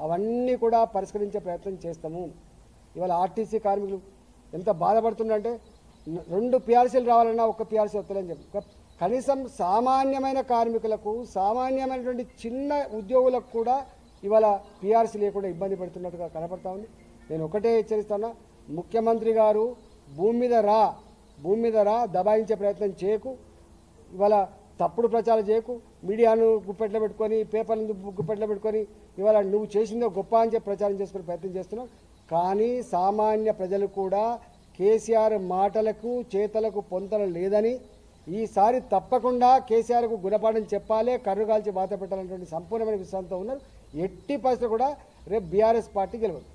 అవన్నీ కూడా పరిష్కరించే ప్రయత్నం చేస్తాము ఇవాళ ఆర్టీసీ కార్మికులు ఎంత బాధపడుతుందంటే న- రెండు పిఆర్సీలు రావాలన్నా ఒక పిఆర్సీ వస్తలేని చెప్పి ఒక కనీసం సామాన్యమైన కార్మికులకు సామాన్యమైనటువంటి చిన్న ఉద్యోగులకు కూడా ఇవాళ పిఆర్సీ లేకుండా ఇబ్బంది పడుతున్నట్టుగా కనపడతా ఉంది నేను ఒకటే హెచ్చరిస్తున్నా ముఖ్యమంత్రి గారు భూమి మీద రా భూమి మీద రా దబాయించే ప్రయత్నం చేయకు ఇవాళ తప్పుడు ప్రచారం చేయకు మీడియాను గుప్పెట్లో పెట్టుకొని పేపర్లను గుప్పెట్లో పెట్టుకొని ఇవాళ నువ్వు చేసిందో గొప్ప అని చెప్పి ప్రచారం చేసుకునే ప్రయత్నం చేస్తున్నావు కానీ సామాన్య ప్రజలు కూడా కేసీఆర్ మాటలకు చేతలకు పొంతన లేదని ఈసారి తప్పకుండా కేసీఆర్కు గుణపాఠం చెప్పాలి కర్రుగాల్చి బాధ పెట్టాలనేటువంటి సంపూర్ణమైన విశ్వాసంతో ఉన్నారు ఎట్టి పరిస్థితులు కూడా రేపు బీఆర్ఎస్ పార్టీ గెలవదు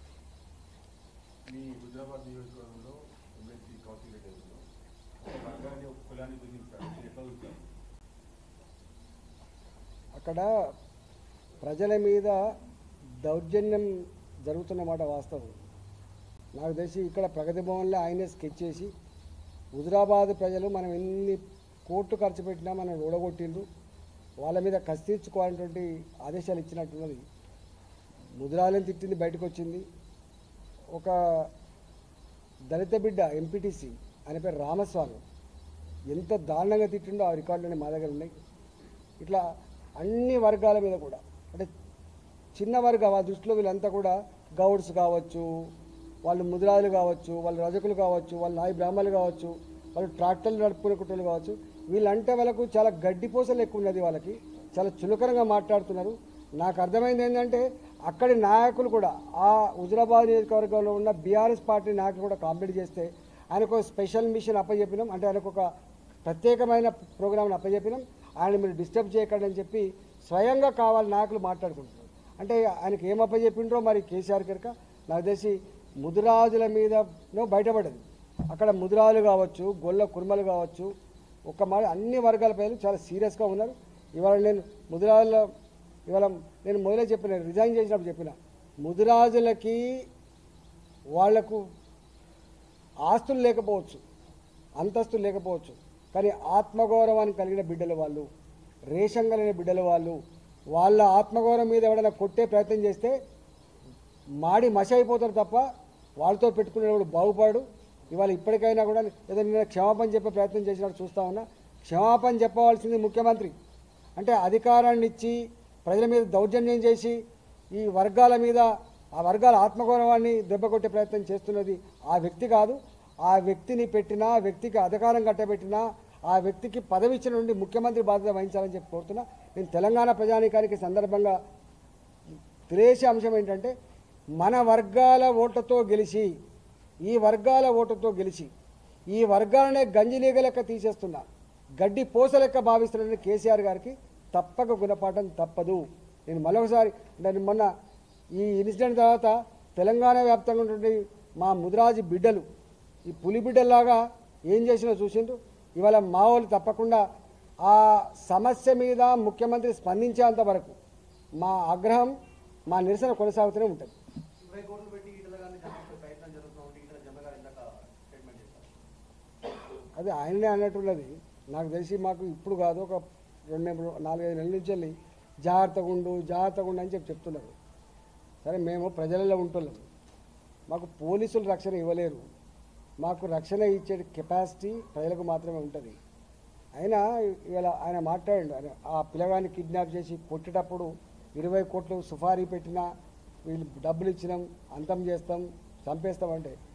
మీ హుజరాబాద్ నియోజకవర్గంలో ఎమ్మెల్సీ కౌన్సిల్ ఎన్నికల్లో ఒక వర్గాన్ని ఒక కులాన్ని గుర్తించారు మీరు ఎట్లా చూస్తారు అక్కడ ప్రజల మీద దౌర్జన్యం జరుగుతున్నమాట వాస్తవం నాకు తెలిసి ఇక్కడ ప్రగతి భవన్లో ఆయనే స్కెచ్ చేసి హుజరాబాద్ ప్రజలు మనం ఎన్ని కోట్లు ఖర్చు పెట్టినా మనం ఓడగొట్టిండ్రు వాళ్ళ మీద కసి తీర్చుకోవాలనేటువంటి ఆదేశాలు ఇచ్చినట్టున్నది ముదిరాలని తిట్టింది బయటకు వచ్చింది ఒక దళిత బిడ్డ ఎంపీటీసీ ఆయన పేరు రామస్వామి ఎంత దారుణంగా తిట్టిండో ఆ రికార్డులన్నీ మా దగ్గర ఉన్నాయి ఇట్లా అన్ని వర్గాల మీద కూడా అంటే చిన్న వర్గం ఆ దృష్టిలో వీళ్ళంతా కూడా గౌడ్స్ కావచ్చు వాళ్ళు ముదిరాజులు కావచ్చు వాళ్ళు రజకులు కావచ్చు వాళ్ళు నాయి బ్రాహ్మణులు కావచ్చు వాళ్ళు ట్రాక్టర్లు నడుపుకునే కుటుంబాలు కావచ్చు వీళ్ళంటే వాళ్ళకు చాలా గడ్డిపోసలు ఎక్కువ ఉన్నది వాళ్ళకి చాలా చులకనగా మాట్లాడుతున్నారు నాకు అర్థమైంది ఏంటంటే అక్కడి నాయకులు కూడా ఆ హుజరాబాద్ నియోజకవర్గంలో ఉన్న బీఆర్ఎస్ పార్టీ నాయకులు కూడా కాంప్లీట్ చేస్తే ఆయనకు ఒక స్పెషల్ మిషన్ అప్పచెప్పినాం అంటే ఆయనకు ఒక ప్రత్యేకమైన ప్రోగ్రామ్ని అప్పచెప్పినాం ఆయన మీరు డిస్టర్బ్ చేయకండి అని చెప్పి స్వయంగా కావాలి నాయకులు మాట్లాడుకుంటున్నారు అంటే ఆయనకి ఏం అప్పచెప్పిండ్రో మరి కేసీఆర్ కనుక నాకు తెలిసి ముదిరాజుల మీదనో బయటపడదు అక్కడ ముదిరాజులు కావచ్చు గొల్ల కుర్మలు కావచ్చు ఒక మాట అన్ని వర్గాల ప్రజలు చాలా సీరియస్గా ఉన్నారు ఇవాళ నేను ముదిరాజుల ఇవాళ నేను మొదలే చెప్పిన రిజైన్ చేసినప్పుడు చెప్పిన ముదిరాజులకి వాళ్లకు ఆస్తులు లేకపోవచ్చు అంతస్తులు లేకపోవచ్చు కానీ ఆత్మగౌరవానికి కలిగిన బిడ్డలు వాళ్ళు రేషం కలిగిన బిడ్డలు వాళ్ళు వాళ్ళ ఆత్మగౌరవం మీద ఎవడైనా కొట్టే ప్రయత్నం చేస్తే మాడి మష అయిపోతారు తప్ప వాళ్ళతో పెట్టుకునేవాడు బాగుపడు ఇవాళ ఇప్పటికైనా కూడా ఏదో నేను క్షమాపణ చెప్పే ప్రయత్నం చేసినట్టు చూస్తా ఉన్నా క్షమాపణ చెప్పవలసింది ముఖ్యమంత్రి అంటే అధికారాన్ని ఇచ్చి ప్రజల మీద దౌర్జన్యం చేసి ఈ వర్గాల మీద ఆ వర్గాల ఆత్మగౌరవాన్ని దెబ్బకొట్టే ప్రయత్నం చేస్తున్నది ఆ వ్యక్తి కాదు ఆ వ్యక్తిని పెట్టినా ఆ వ్యక్తికి అధికారం కట్టబెట్టినా ఆ వ్యక్తికి పదవి ఇచ్చిన నుండి ముఖ్యమంత్రి బాధ్యత వహించాలని చెప్పి కోరుతున్నా నేను తెలంగాణ ప్రజానీకానికి సందర్భంగా తెలియసే అంశం ఏంటంటే మన వర్గాల ఓట్లతో గెలిచి ఈ వర్గాల ఓటుతో గెలిచి ఈ వర్గాలనే గంజిలీగ లెక్క తీసేస్తున్నా గడ్డి పూస లెక్క భావిస్తున్న కేసీఆర్ గారికి తప్పక గుణపాఠం తప్పదు నేను మరొకసారి నేను మొన్న ఈ ఇన్సిడెంట్ తర్వాత తెలంగాణ వ్యాప్తంగా ఉన్నటువంటి మా ముదిరాజు బిడ్డలు ఈ పులి బిడ్డల్లాగా ఏం చేసినా చూసిండ్రు ఇవాళ మా వాళ్ళు తప్పకుండా ఆ సమస్య మీద ముఖ్యమంత్రి స్పందించేంత వరకు మా ఆగ్రహం మా నిరసన కొనసాగుతూనే ఉంటుంది ఇరవై కోట్లు పెట్టి ఈటల గారిని చంపే ప్రయత్నం జరుగుతుంది ఈటల జమ గారు ఇందాక స్టేట్మెంట్ చేశారు అది ఆయననే అన్నట్టున్నది నాకు తెలిసి మాకు ఇప్పుడు కాదు ఒక రెండు నెలలు నాలుగైదు నెలల నుంచి వెళ్ళి జాగ్రత్తగా ఉండు జాగ్రత్తగా ఉండు అని చెప్పి చెప్తున్నారు సరే మేము ప్రజలలో ఉంటున్నాం మాకు పోలీసులు రక్షణ ఇవ్వలేరు మాకు రక్షణ ఇచ్చే కెపాసిటీ ప్రజలకు మాత్రమే ఉంటుంది అయినా ఇవాళ ఆయన మాట్లాడండి ఆయన ఆ పిల్లగాన్ని కిడ్నాప్ చేసి కొట్టేటప్పుడు ఇరవై కోట్లు సుఫారీ పెట్టినా వీళ్ళు డబ్బులు ఇచ్చినాం అంతం చేస్తాం చంపేస్తామంటే